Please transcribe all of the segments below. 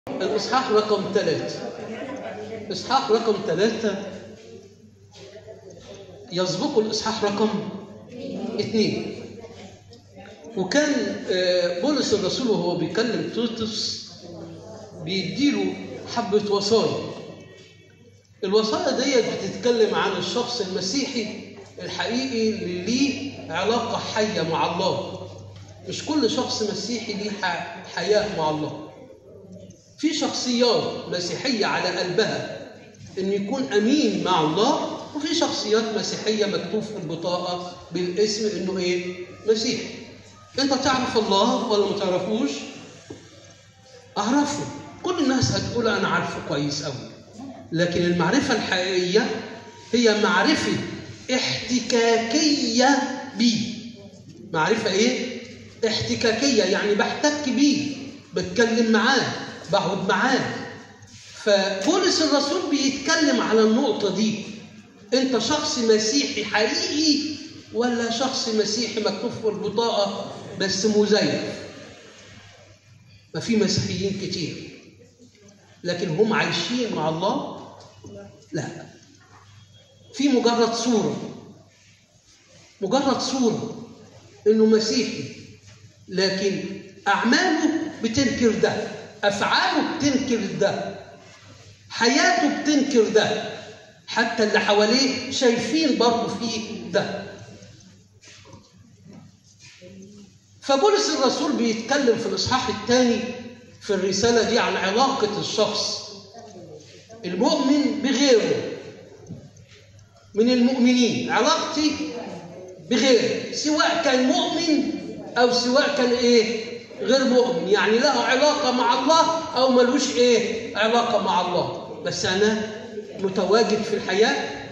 الإصحاح رقم ثلاثة إصحاح رقم ثلاثة يسبق الإصحاح رقم اثنين وكان بولس الرسول وهو بيكلم تيتوس بيديله حبة وصايا الوصايا ديت بتتكلم عن الشخص المسيحي الحقيقي اللي ليه علاقة حية مع الله مش كل شخص مسيحي ليه حياة مع الله في شخصيات مسيحية على قلبها إنه يكون أمين مع الله وفي شخصيات مسيحية مكتوب في البطاقة بالاسم إنه إيه؟ مسيحي. أنت تعرف الله ولا ما تعرفوش؟ أعرفه. كل الناس هتقول أنا عارفه كويس أوي. لكن المعرفة الحقيقية هي معرفة احتكاكية بيه. معرفة إيه؟ احتكاكية يعني بحتك بيه، بتكلم معاه، بقعد معاه. فبولس الرسول بيتكلم على النقطة دي انت شخص مسيحي حقيقي ولا شخص مسيحي مكتوب في البطاقة بس مزيف ما في مسيحيين كتير لكن هم عايشين مع الله لا في مجرد صورة مجرد صورة انه مسيحي لكن اعماله بتنكر ده افعاله بتنكر ده حياته بتنكر ده حتى اللي حواليه شايفين برضه فيه ده فبولس الرسول بيتكلم في الاصحاح الثاني في الرساله دي عن علاقه الشخص المؤمن بغيره من المؤمنين علاقتي بغيره سواء كان مؤمن او سواء كان ايه غير مؤمن يعني له علاقه مع الله او ملوش ايه علاقه مع الله بس انا متواجد في الحياه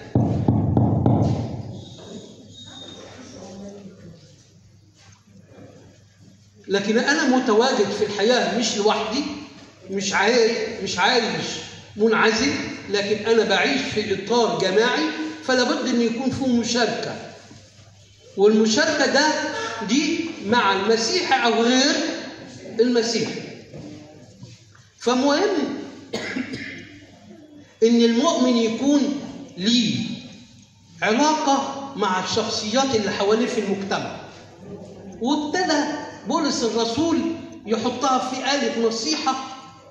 لكن انا متواجد في الحياه مش لوحدي مش عايش مش عايش منعزل لكن انا بعيش في اطار جماعي فلا بد ان يكون فيه مشاركه والمشاركه ده دي مع المسيح او غير المسيح فمهم ان المؤمن يكون ليه علاقه مع الشخصيات اللي حواليه في المجتمع وابتدى بولس الرسول يحطها في آلة نصيحة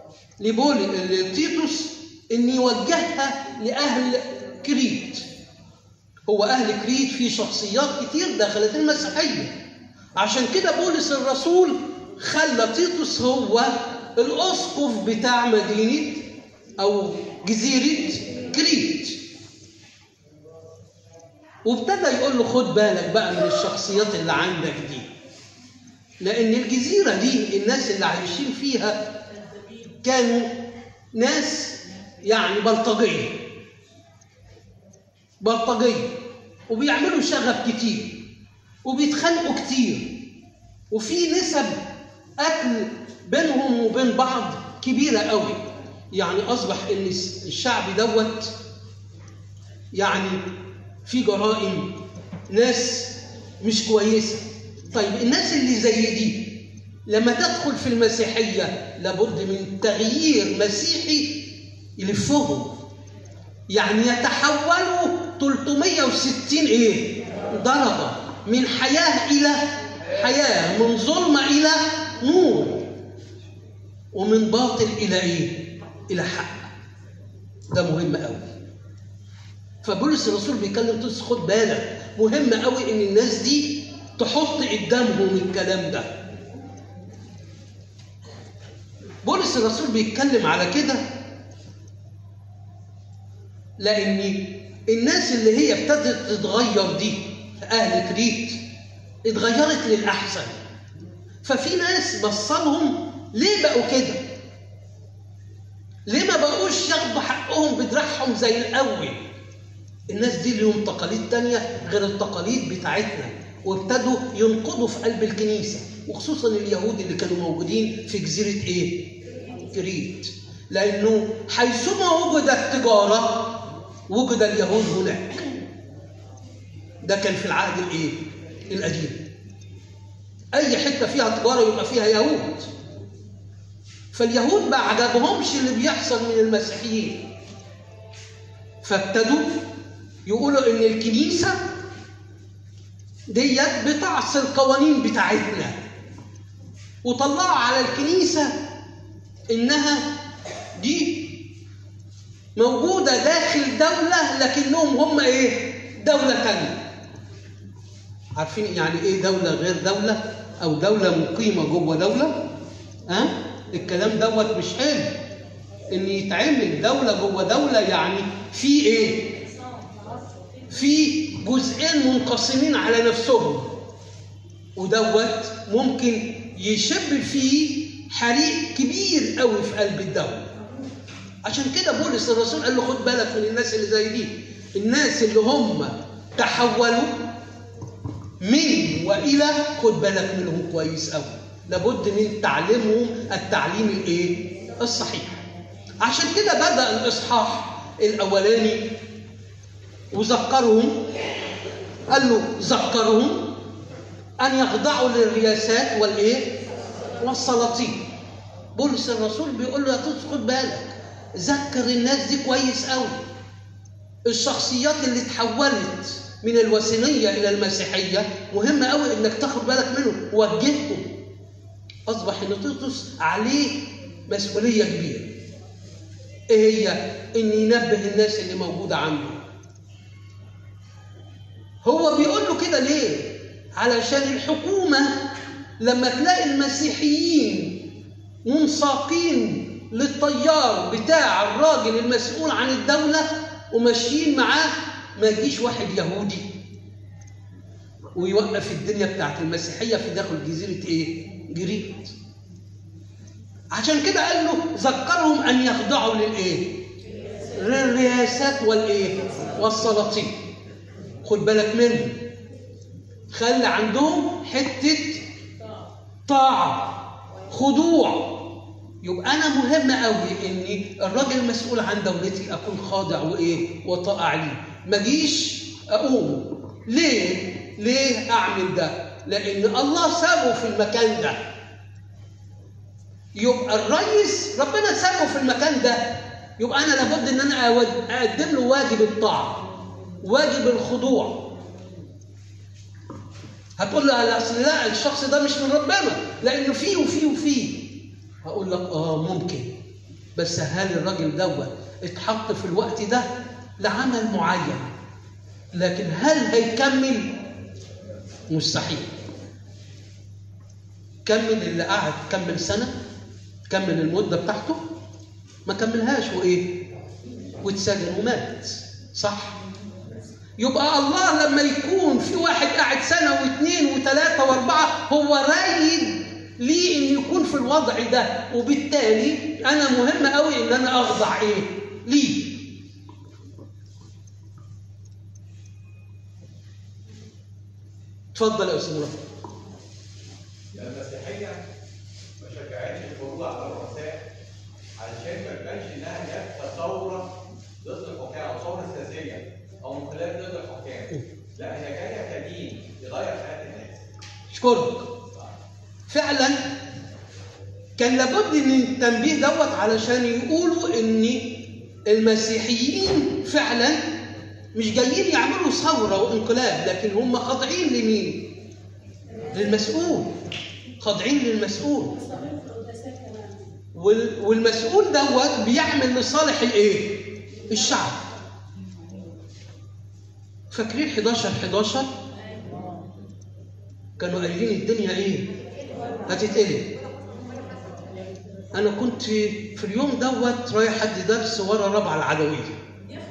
لتيتوس إن يوجهها لأهل كريت هو أهل كريت في شخصيات كتير دخلت المسيحية عشان كده بولس الرسول خلى تيتوس هو الأسقف بتاع مدينة أو جزيرة كريت وابتدى يقول له خد بالك بقى من الشخصيات اللي عندك دي لأن الجزيرة دي الناس اللي عايشين فيها كانوا ناس يعني بلطجية بلطجية وبيعملوا شغب كتير وبيتخانقوا كتير وفي نسب قتل بينهم وبين بعض كبيرة قوي يعني أصبح إن الشعب دوت يعني في جرائم ناس مش كويسة طيب الناس اللي زي دي لما تدخل في المسيحية لابد من تغيير مسيحي يلفهم يعني يتحولوا 360 ايه درجة من حياة إلى حياة من ظلمة إلى نور ومن باطل إلى إيه إلى حق ده مهم قوي فبولس الرسول بيكلم تيتوس خد بالك مهم قوي ان الناس دي تحط قدامهم الكلام ده بولس الرسول بيتكلم على كده لان الناس اللي هي ابتدت تتغير دي اهل كريت اتغيرت للاحسن ففي ناس بصلهم ليه بقوا كده ليه ما بقوش ياخدوا حقهم بدراعهم زي الاول الناس دي ليهم تقاليد تانية غير التقاليد بتاعتنا وابتدوا ينقضوا في قلب الكنيسة وخصوصا اليهود اللي كانوا موجودين في جزيرة ايه؟ كريت لأنه حيثما وجدت تجارة وجد اليهود هناك ده كان في العهد الايه؟ القديم أي حتة فيها تجارة يبقى فيها يهود فاليهود ما عجبهمش اللي بيحصل من المسيحيين فابتدوا يقولوا ان الكنيسه ديت بتعصي القوانين بتاعتنا وطلعوا على الكنيسه انها دي موجوده داخل دوله لكنهم هم ايه دوله تانيه عارفين يعني ايه دوله غير دوله او دوله مقيمه جوه دوله ها أه؟ الكلام دوت مش حلو ان يتعمل دوله جوه دوله يعني في ايه في جزئين منقسمين على نفسهم ودوت ممكن يشب فيه حريق كبير قوي في قلب الدوله عشان كده بولس الرسول قال له خد بالك من الناس اللي زي دي الناس اللي هم تحولوا من والى خد بالك منهم كويس قوي لابد من تعليمهم التعليم الايه الصحيح عشان كده بدا الاصحاح الاولاني وذكرهم قال له ذكرهم ان يخضعوا للرياسات والايه والسلاطين بولس الرسول بيقول له يا تيتوس خد بالك ذكر الناس دي كويس قوي الشخصيات اللي اتحولت من الوثنيه الى المسيحيه مهم قوي انك تاخد بالك منهم وجههم اصبح ان تيتوس عليه مسؤوليه كبيره ايه هي ان ينبه الناس اللي موجوده عنده هو بيقول له كده ليه علشان الحكومه لما تلاقي المسيحيين منساقين للطيار بتاع الراجل المسؤول عن الدوله وماشيين معاه ما يجيش واحد يهودي ويوقف الدنيا بتاعت المسيحيه في داخل جزيره ايه؟ جريت. عشان كده قال له ذكرهم ان يخضعوا للايه؟ للرياسات والايه؟ والسلاطين. خد بالك منهم. خلي عندهم حته طاعه خضوع يبقى انا مهم قوي اني الراجل المسؤول عن دولتي اكون خاضع وايه وطائع ليه ما اجيش اقوم ليه ليه اعمل ده لان الله سابه في المكان ده يبقى الرئيس ربنا سابه في المكان ده يبقى انا لابد ان انا اقدم له واجب الطاعه واجب الخضوع هتقول له اصل لا الشخص ده مش من ربنا لانه فيه وفيه وفيه هقول لك اه ممكن بس هل الراجل دوت اتحط في الوقت ده لعمل معين لكن هل هيكمل مستحيل كمل اللي قعد كمل سنه كمل المده بتاعته ما كملهاش وايه واتسجن ومات صح يبقى الله لما يكون في واحد قاعد سنه واثنين وثلاثه واربعه هو رايد ليه ان يكون في الوضع ده وبالتالي انا مهم قوي ان انا اخضع ايه ليه اتفضل يا استاذ مراد المسيحيه ما شجعتش الخروج على الرؤساء علشان ما كانش انها يحصل ثوره ضد الحكام او ثوره سياسيه او انقلاب ضد الحكام لا هي جايه كدين يغير حياه الناس اشكرك فعلا كان لابد من التنبيه دوت علشان يقولوا ان المسيحيين فعلا مش جايين يعملوا ثوره وانقلاب لكن هم خاضعين لمين؟ للمسؤول خاضعين للمسؤول وال- والمسؤول دوت بيعمل لصالح الايه؟ الشعب فاكرين 11 11 كانوا قايلين الدنيا ايه؟ هتتقلب انا كنت في اليوم دوت رايح ادي درس ورا ربع العدويه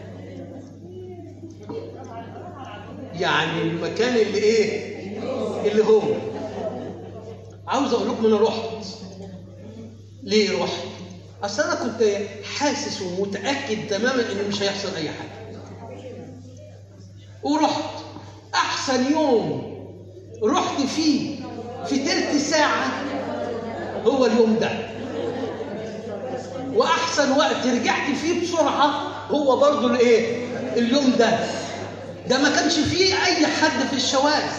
يعني المكان اللي ايه اللي هو عاوز اقول لكم انا رحت ليه رحت اصل انا كنت حاسس ومتاكد تماما ان مش هيحصل اي حاجه ورحت احسن يوم رحت فيه في تلت ساعه هو اليوم ده واحسن وقت رجعت فيه بسرعه هو برضو الايه اليوم ده ده ما كانش فيه اي حد في الشوارع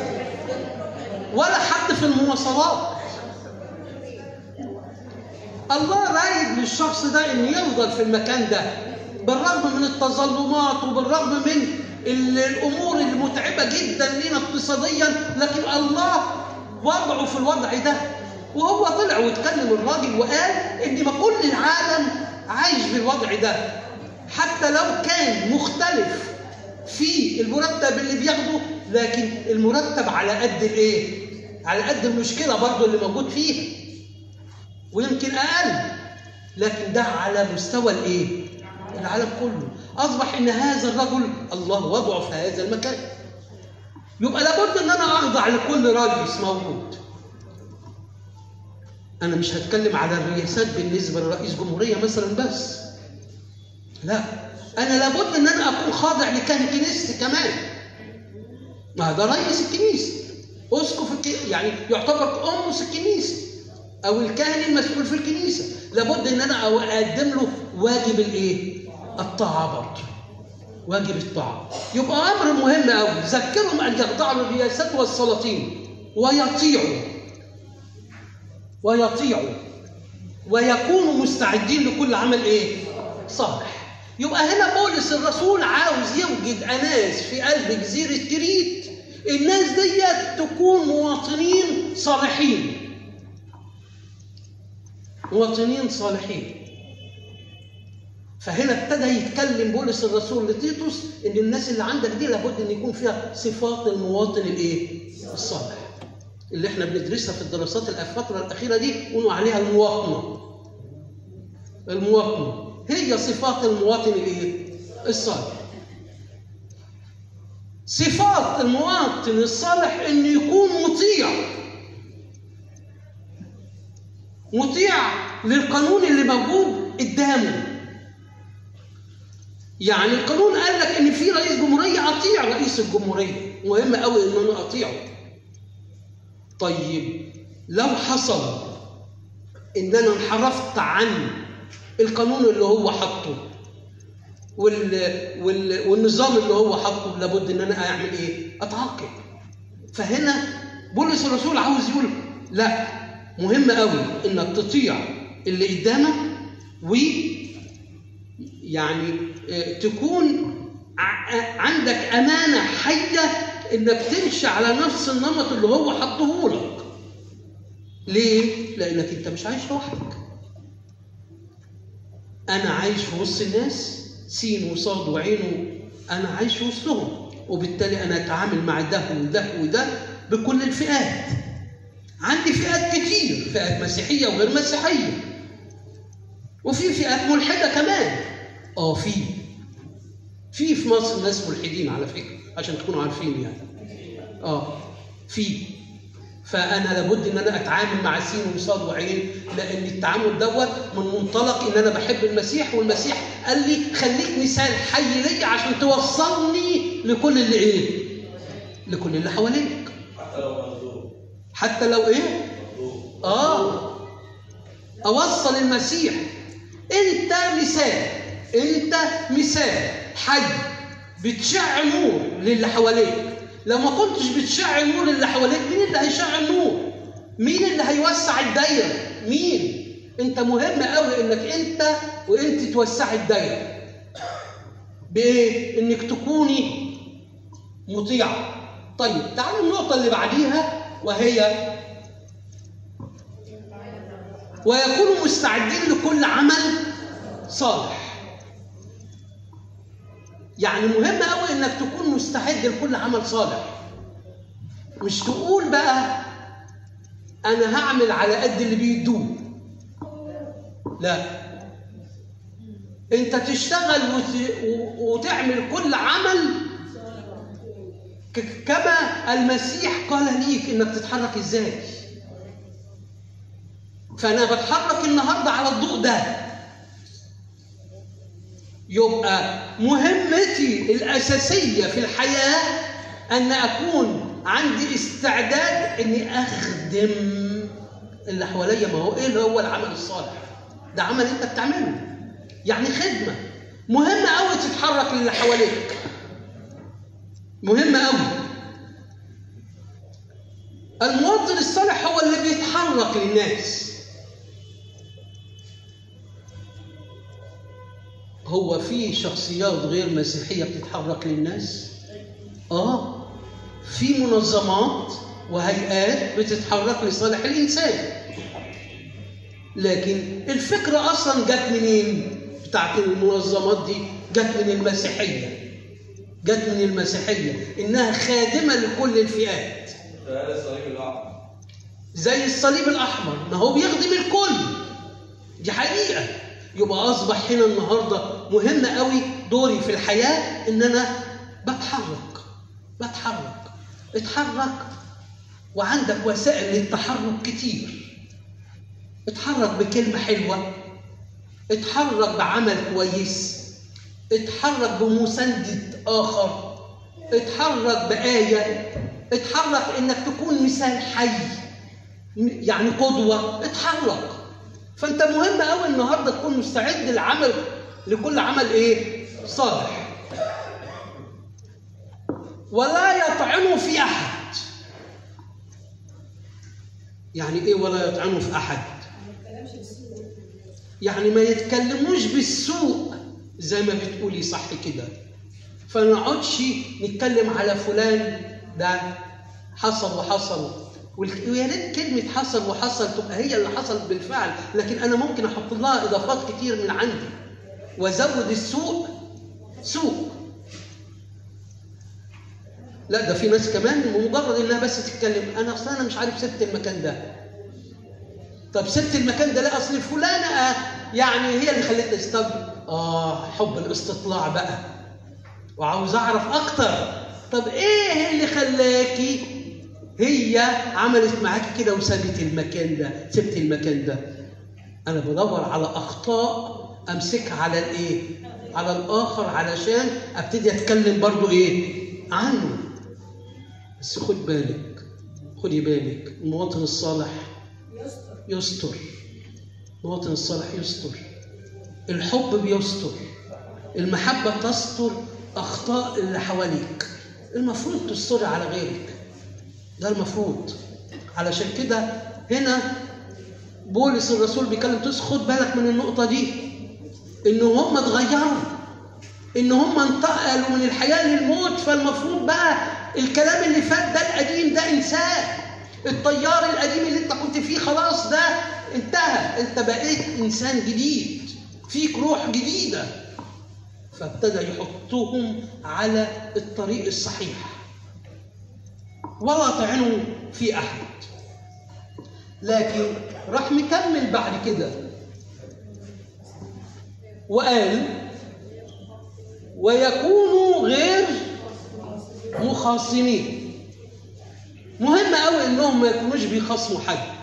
ولا حد في المواصلات الله رايد للشخص ده انه يفضل في المكان ده بالرغم من التظلمات وبالرغم من ال- الامور المتعبه جدا لنا اقتصاديا لكن الله وضعه في الوضع ده وهو طلع واتكلم الراجل وقال ان ما كل العالم عايش بالوضع ده حتى لو كان مختلف في المرتب اللي بياخده لكن المرتب على قد الايه؟ على قد المشكله برضه اللي موجود فيها ويمكن اقل لكن ده على مستوى الايه؟ العالم كله اصبح ان هذا الرجل الله وضعه في هذا المكان يبقى لابد ان انا اخضع لكل رئيس موجود انا مش هتكلم على الرئاسات بالنسبه لرئيس جمهوريه مثلا بس لا انا لابد ان انا اكون خاضع لكاهن كنيستي كمان ما ده رئيس الكنيسه اسقف الك... يعني يعتبر امس الكنيسه او الكاهن المسؤول في الكنيسه لابد ان انا أو- اقدم له واجب الايه الطاعه برضه واجب الطاعه يبقى امر مهم قوي ذكرهم ان يخضعوا للرياسات والسلاطين ويطيعوا ويطيعوا ويكونوا مستعدين لكل عمل ايه صالح يبقى هنا بولس الرسول عاوز يوجد اناس في قلب جزيره كريت الناس ديت تكون مواطنين صالحين مواطنين صالحين فهنا ابتدى يتكلم بولس الرسول لتيتوس ان الناس اللي عندك دي لابد ان يكون فيها صفات المواطن الايه؟ الصالح. اللي احنا بندرسها في الدراسات الفتره الاخيره دي قولوا عليها المواطنه. المواطنه هي صفات المواطن الايه؟ الصالح. صفات المواطن الصالح انه يكون مطيع مطيع للقانون اللي موجود قدامه يعني القانون قال لك ان في رئيس جمهوريه اطيع رئيس الجمهوريه مهم قوي ان انا اطيعه طيب لو حصل ان انا انحرفت عن القانون اللي هو حاطه وال... وال... والنظام اللي هو حاطه لابد ان انا اعمل ايه اتعاقب فهنا بولس الرسول عاوز يقول لا مهم قوي انك تطيع اللي قدامك و يعني آه، تكون ع- عندك امانه حيه انك تمشي على نفس النمط اللي هو حطه لك ليه لانك انت مش عايش لوحدك انا عايش في وسط الناس سين وصاد وعين انا عايش في وسطهم وبالتالي انا اتعامل مع ده وده وده بكل الفئات عندي فئات كتير فئات مسيحيه وغير مسيحيه وفي فئات ملحده كمان اه في في في مصر ناس ملحدين على فكره عشان تكونوا عارفين يعني اه في فانا لابد ان انا اتعامل مع سين وصاد وعين لان التعامل دوت من منطلق ان انا بحب المسيح والمسيح قال لي خليك مثال حي ليا عشان توصلني لكل اللي ايه لكل اللي حواليك حتى لو مظلوم حتى لو ايه مظلوم اه اوصل المسيح انت مثال انت مثال حي بتشع نور للي حواليك لو ما كنتش بتشع نور للي حواليك مين اللي هيشع النور مين اللي هيوسع الدايره مين انت مهم قوي انك انت وانت توسعي الدايره بايه انك تكوني مطيعه طيب تعالوا النقطه اللي بعديها وهي ويكونوا مستعدين لكل عمل صالح يعني مهم قوي انك تكون مستعد لكل عمل صالح مش تقول بقى انا هعمل على قد اللي بيدوه لا انت تشتغل وت... و- وتعمل كل عمل ك- كما المسيح قال ليك انك تتحرك ازاي فانا بتحرك النهارده على الضوء ده يبقى مهمتي الاساسيه في الحياه ان اكون عندي استعداد اني اخدم اللي حواليا ما هو ايه اللي هو العمل الصالح ده عمل انت بتعمله يعني خدمه مهم قوي تتحرك للي حواليك مهم قوي المواطن الصالح هو اللي بيتحرك للناس هو في شخصيات غير مسيحيه بتتحرك للناس اه في منظمات وهيئات بتتحرك لصالح الانسان لكن الفكره اصلا جت منين بتاعت المنظمات دي جت من المسيحيه جت من المسيحيه انها خادمه لكل الفئات خلال الصليب الأحمر زي الصليب الاحمر ما هو بيخدم الكل دي حقيقه يبقى اصبح هنا النهارده مهم قوي دوري في الحياه ان انا بتحرك بتحرك اتحرك وعندك وسائل للتحرك كتير اتحرك بكلمه حلوه اتحرك بعمل كويس اتحرك بمساندة آخر اتحرك بآية اتحرك إنك تكون مثال حي يعني قدوة اتحرك فأنت مهم أوي النهاردة تكون مستعد للعمل لكل عمل إيه؟ صالح ولا يطعنوا في أحد يعني إيه ولا يطعنوا في أحد؟ يعني ما يتكلموش بالسوء زي ما بتقولي صح كده فما نقعدش نتكلم على فلان ده حصل وحصل والك- ويا ريت كلمة حصل وحصل تبقى هي اللي حصلت بالفعل لكن أنا ممكن أحط لها إضافات كتير من عندي وأزود السوء سوء لا ده في ناس كمان بمجرد انها بس تتكلم انا اصلا انا مش عارف سبت المكان ده طب سبت المكان ده لا اصل فلانه آه، يعني هي اللي خلتني استب اه حب الاستطلاع بقى وعاوز اعرف اكتر طب ايه اللي خلاكي هي عملت معاكي كده وسابت المكان ده سبت المكان ده انا بدور على اخطاء امسكها على الايه على الاخر علشان ابتدي اتكلم برضو ايه عنه بس خد بالك خدي بالك المواطن الصالح يستر المواطن الصالح يستر الحب بيستر المحبة تستر أخطاء اللي حواليك المفروض تستر على غيرك ده المفروض علشان كده هنا بولس الرسول بيتكلم تس خد بالك من النقطة دي إن هم اتغيروا إن هم انتقلوا من الحياة للموت فالمفروض بقى الكلام اللي فات ده القديم ده انساه الطيار القديم اللي انت كنت فيه خلاص ده انتهى انت بقيت انسان جديد فيك روح جديده فابتدى يحطهم على الطريق الصحيح ولا طعنوا في احد لكن راح مكمل بعد كده وقال ويكونوا غير مخاصمين مهم قوي انهم ما يكونوش بيخاصموا حد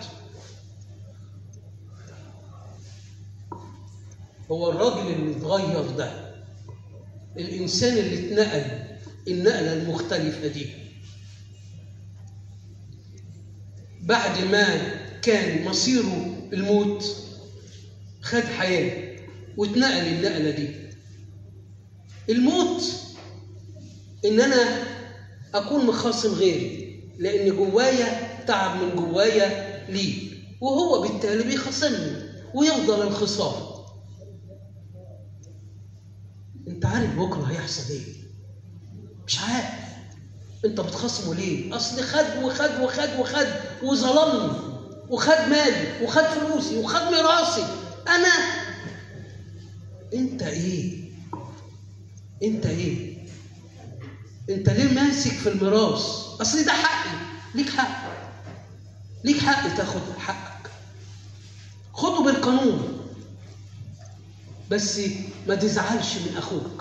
هو الراجل اللي اتغير ده الانسان اللي اتنقل النقله المختلفه دي بعد ما كان مصيره الموت خد حياه واتنقل النقله دي الموت ان انا اكون مخاصم غيري لان جوايا تعب من جوايا ليه وهو بالتالي بيخاصمني ويفضل الخصام انت عارف بكره هيحصل ايه مش عارف انت بتخاصمه ليه اصل خد وخد وخد وخد وظلمني وخد مالي وخد فلوسي وخد ميراثي انا انت ايه انت ايه انت ليه ماسك في الميراث اصل ده حقي ليك حق ليك حق تاخد حقك خده بالقانون بس ما تزعلش من اخوك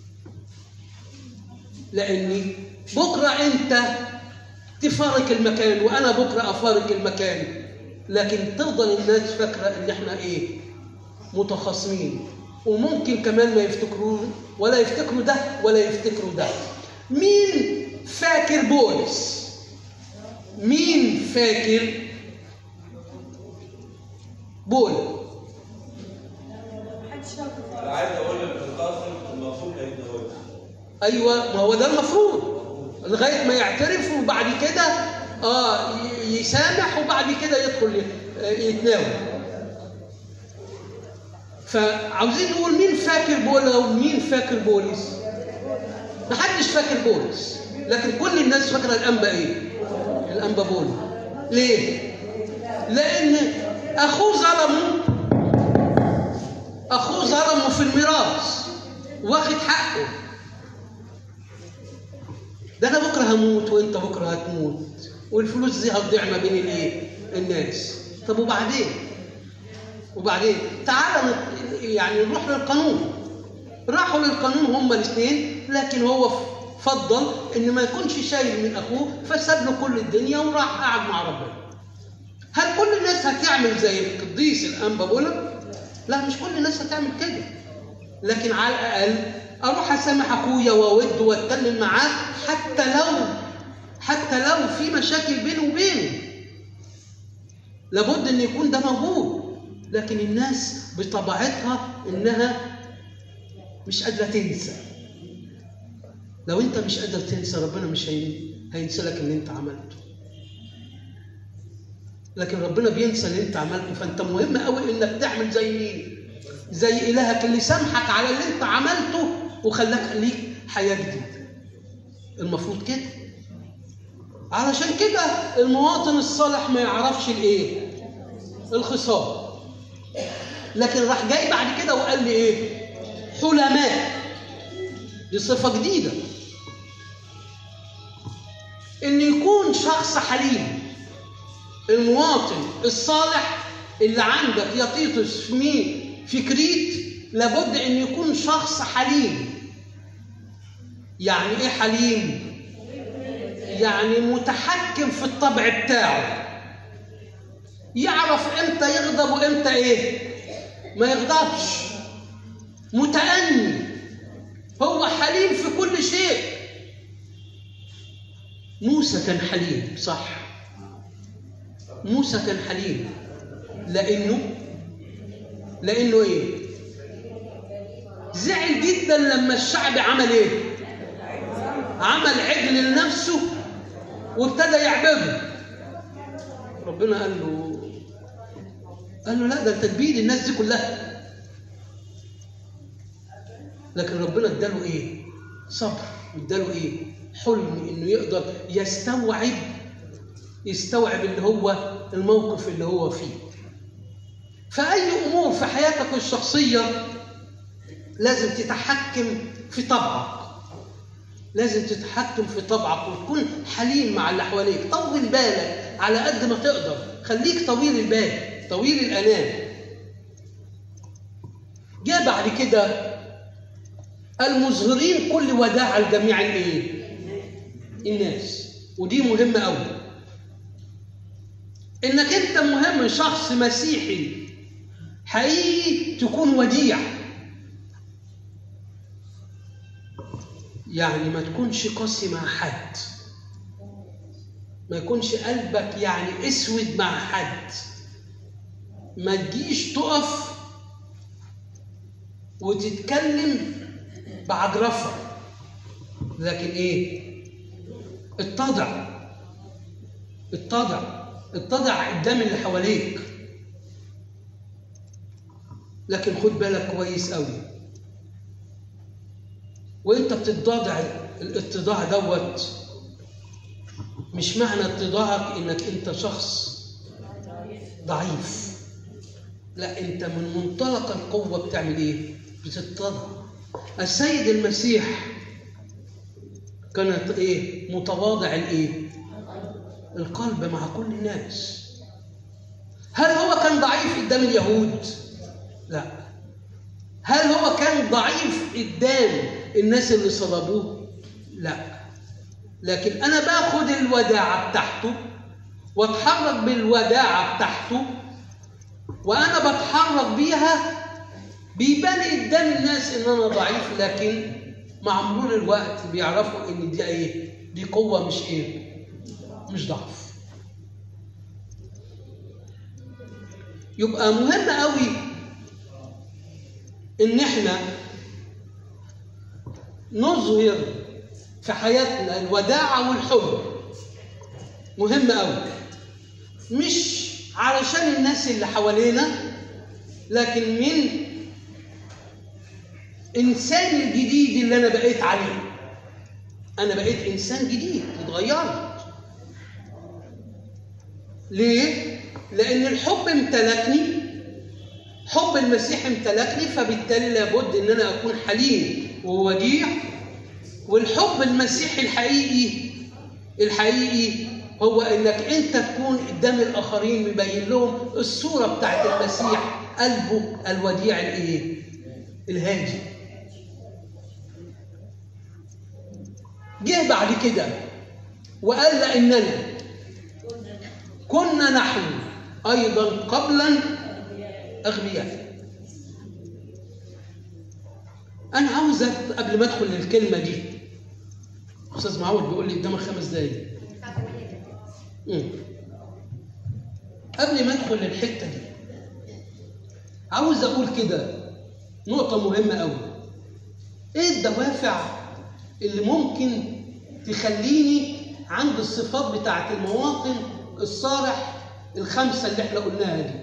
لاني بكره انت تفارق المكان وانا بكره افارق المكان لكن تفضل الناس فاكره ان احنا ايه متخاصمين وممكن كمان ما يفتكروا ولا يفتكروا ده ولا يفتكروا ده مين فاكر بولس مين فاكر بولس انا عايز اقول لك القاسم المفروض ما يتجوزش ايوه ما هو ده المفروض لغايه ما يعترف وبعد كده اه ي- يسامح وبعد كده يدخل ي- يتناول فعاوزين نقول مين فاكر بولا ومين فاكر بولس محدش فاكر بولس لكن كل الناس فاكره الانبا ايه الانبا بولا ليه لان اخوه ظلمه اخوه ظلمه في الميراث واخد حقه ده انا بكره هموت وانت بكره هتموت والفلوس دي هتضيع ما بين الايه الناس طب وبعدين وبعدين تعالى نت- يعني نروح للقانون راحوا للقانون هما الاثنين لكن هو ف- فضل ان ما يكونش شايل من اخوه فساب له كل الدنيا وراح قعد مع ربنا هل كل الناس هتعمل زي القديس الانبا بولا لا مش كل الناس هتعمل كده لكن على الاقل اروح اسامح اخويا واود واتكلم معاه حتى لو حتى لو في مشاكل بينه وبينه لابد ان يكون ده موجود لكن الناس بطبيعتها انها مش قادره تنسى لو انت مش قادر تنسى ربنا مش هي- هينسى لك اللي انت عملته لكن ربنا بينسى اللي انت عملته فانت مهم قوي انك تعمل زي مين زي الهك اللي سامحك على اللي انت عملته وخلاك ليك حياه جديده المفروض كده علشان كده المواطن الصالح ما يعرفش الايه الخصام لكن راح جاي بعد كده وقال لي ايه حلماء دي صفه جديده ان يكون شخص حليم المواطن الصالح اللي عندك يا تيتوس في مين في كريت لابد ان يكون شخص حليم يعني ايه حليم يعني متحكم في الطبع بتاعه يعرف امتى يغضب وامتى ايه ما يغضبش متأني هو حليم في كل شيء موسى كان حليم صح موسى كان حليم لانه لانه ايه زعل جدا لما الشعب عمل ايه عمل عجل لنفسه وابتدى يعبده ربنا قال له قال له لا ده انت تبيد الناس دي كلها لكن ربنا اداله ايه صبر اداله ايه حلم انه يقدر يستوعب يستوعب اللي هو الموقف اللي هو فيه فأي أمور في حياتك الشخصية لازم تتحكم في طبعك لازم تتحكم في طبعك وتكون حليم مع اللي حواليك طول بالك على قد ما تقدر خليك طويل البال طويل الأنام جاء بعد كده المظهرين كل وداع لجميع الايه الناس ودي مهمه قوي انك انت مهم شخص مسيحي حقيقي تكون وديع يعني ما تكونش قاسي مع حد ما يكونش قلبك يعني اسود مع حد ما تجيش تقف وتتكلم بعجرفه لكن ايه اتضع اتضع اتضع قدام اللي حواليك لكن خد بالك كويس قوي وانت بتتضاضع الاتضاع دوت مش معنى اتضاعك انك انت شخص ضعيف لا انت من منطلق القوه بتعمل ايه بتتضع السيد المسيح كانت ايه متواضع الايه القلب مع كل الناس هل هو كان ضعيف قدام اليهود لا هل هو كان ضعيف قدام الناس اللي صلبوه لا لكن انا باخد الوداعه بتاعته واتحرك بالوداعه بتاعته وانا بتحرك بيها بيبان قدام الناس ان انا ضعيف لكن مع مرور الوقت بيعرفوا ان دي ايه دي قوه مش ايه مش ضعف يبقى مهم قوي ان احنا نظهر في حياتنا الوداعه والحب مهم قوي مش علشان الناس اللي حوالينا لكن من انسان الجديد اللي انا بقيت عليه انا بقيت انسان جديد اتغيرت ليه لان الحب امتلكني حب المسيح امتلكني فبالتالي لابد ان انا اكون حليم ووديع والحب المسيحي الحقيقي الحقيقي هو انك انت تكون قدام الاخرين مبين لهم الصوره بتاعت المسيح قلبه الوديع الايه الهادي جه بعد كده وقال لاننا كنا نحن ايضا قبلا اغبياء انا عاوز قبل ما ادخل للكلمه دي استاذ معود بيقول لي قدامك خمس دقايق مم. قبل ما ادخل للحته دي عاوز اقول كده نقطه مهمه قوي ايه الدوافع اللي ممكن تخليني عند الصفات بتاعت المواطن الصالح الخمسه اللي احنا قلناها دي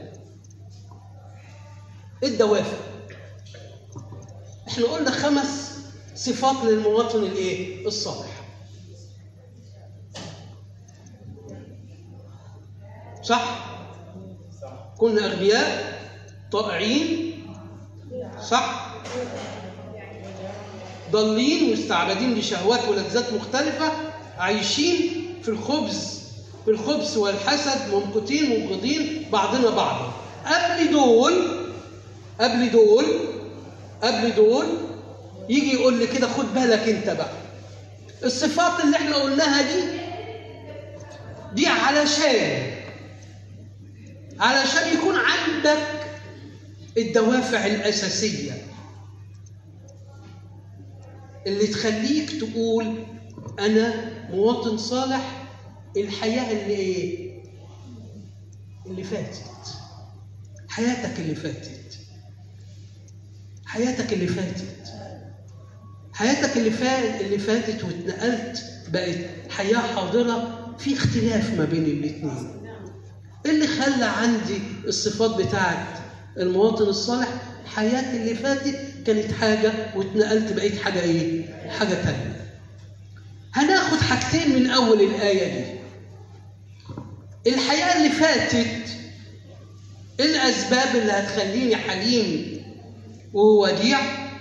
ايه الدوافع احنا قلنا خمس صفات للمواطن الايه الصالح صح كنا اغبياء طائعين صح ضالين مستعبدين لشهوات ولذات مختلفة عايشين في الخبز في الخبز والحسد ممقتين مبغضين بعضنا بعضا قبل دول قبل دول قبل دول يجي يقول لي كده خد بالك انت بقى الصفات اللي احنا قلناها دي دي علشان علشان يكون عندك الدوافع الأساسية اللي تخليك تقول أنا مواطن صالح الحياة اللي إيه؟ اللي فاتت حياتك اللي فاتت حياتك اللي فاتت حياتك اللي فات اللي فاتت واتنقلت بقت حياة حاضرة في اختلاف ما بين الاثنين ايه اللي خلى عندي الصفات بتاعت المواطن الصالح حياتي اللي فاتت كانت حاجة واتنقلت بقيت حاجة ايه؟ حاجة تانية هناخد حاجتين من أول الآية دي الحياة اللي فاتت ايه الأسباب اللي هتخليني حليم ووديع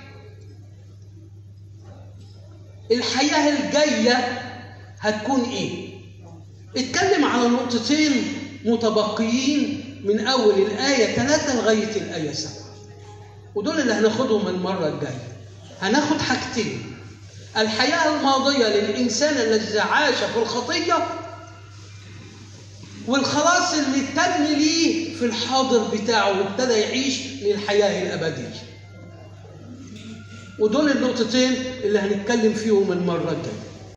الحياة الجاية هتكون ايه؟ اتكلم على نقطتين متبقيين من أول الآية 3 لغاية الآية 7 ودول اللي هناخدهم المرة الجاية هناخد حاجتين الحياة الماضية للإنسان الذي عاش في الخطية والخلاص اللي تم ليه في الحاضر بتاعه وابتدى يعيش للحياة الأبدية ودول النقطتين اللي هنتكلم فيهم المرة الجاية